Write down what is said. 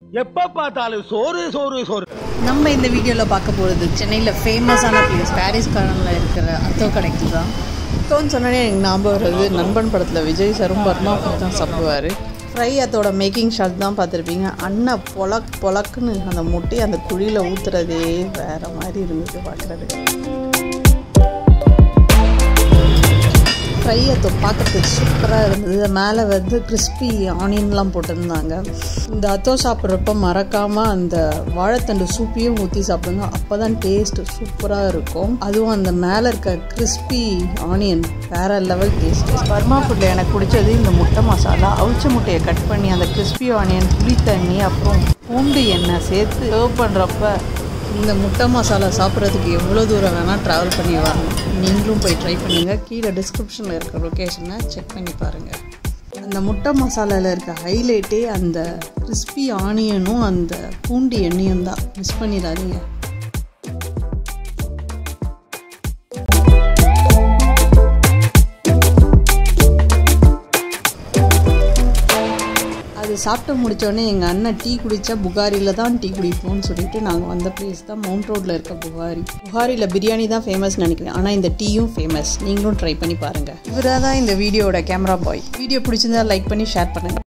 எப்ப பார்த்தாலும் சோறு சோறு சோறு நம்ம இந்த வீடியோவில் பார்க்க போகிறது சென்னையில் ஃபேமஸான பிளேஸ் பாரிஸ் கார்டனில் இருக்கிற அத்தோ கடைக்கு தான் அத்தோன்னு சொன்னோடனே எனக்கு ஞாபகம் வருது நண்பன் படத்தில் விஜய் சரும் பர்மா தான் சாப்பிடுவார் ஃப்ரை அத்தோட மேக்கிங் ஷாட் தான் பார்த்துருப்பீங்க அண்ணன் பொலக் பொலக்குன்னு அந்த முட்டையை அந்த குழியில் ஊற்றுறதே வேறு மாதிரி இருந்தது பார்க்குறதுக்கு ஃப்ரை அத்தோ பார்க்குறதுக்கு சூப்பராக இருந்தது மேலே வந்து கிறிஸ்பி ஆனியன்லாம் போட்டிருந்தாங்க இந்த அத்தோ சாப்பிட்றப்ப மறக்காமல் அந்த வாழைத்தண்டு சூப்பையும் ஊற்றி சாப்பிடுங்க அப்போ தான் டேஸ்ட் சூப்பராக இருக்கும் அதுவும் அந்த மேலே இருக்க கிறிஸ்பி ஆனியன் வேற லெவல் டேஸ்ட் பர்மா ஃபுட்டில் எனக்கு பிடிச்சது இந்த முட்டை மசாலா அவிச்ச முட்டையை கட் பண்ணி அந்த கிறிஸ்பி ஆனியன் புளி தண்ணி அப்புறம் பூண்டு எண்ணெய் சேர்த்து சர்வ் பண்ணுறப்ப இந்த முட்டை மசாலா சாப்பிட்றதுக்கு எவ்வளோ தூரம் வேணால் ட்ராவல் பண்ணி வரணும் நீங்களும் போய் ட்ரை பண்ணுங்கள் கீழே டிஸ்கிரிப்ஷனில் இருக்கிற லொக்கேஷனை செக் பண்ணி பாருங்கள் அந்த முட்டை மசாலாவில் இருக்க ஹைலைட்டே அந்த கிறிஸ்பி ஆனியனும் அந்த பூண்டு எண்ணெயும் தான் மிஸ் பண்ணிடாதீங்க அது சாப்பிட்டு முடித்தோடனே எங்கள் அண்ணன் டீ குடித்தா புகாரியில் தான் டீ குடிப்போம்னு சொல்லிட்டு நாங்கள் வந்த பிளேஸ் தான் மவுண்ட் ரோட்டில் இருக்க புகாரி புகாரியில் பிரியாணி தான் ஃபேமஸ் நினைக்கிறேன் ஆனால் இந்த டீயும் ஃபேமஸ் நீங்களும் ட்ரை பண்ணி பாருங்கள் இவராக தான் இந்த வீடியோட கேமரா பாய் வீடியோ பிடிச்சிருந்தா லைக் பண்ணி ஷேர் பண்ணுங்கள்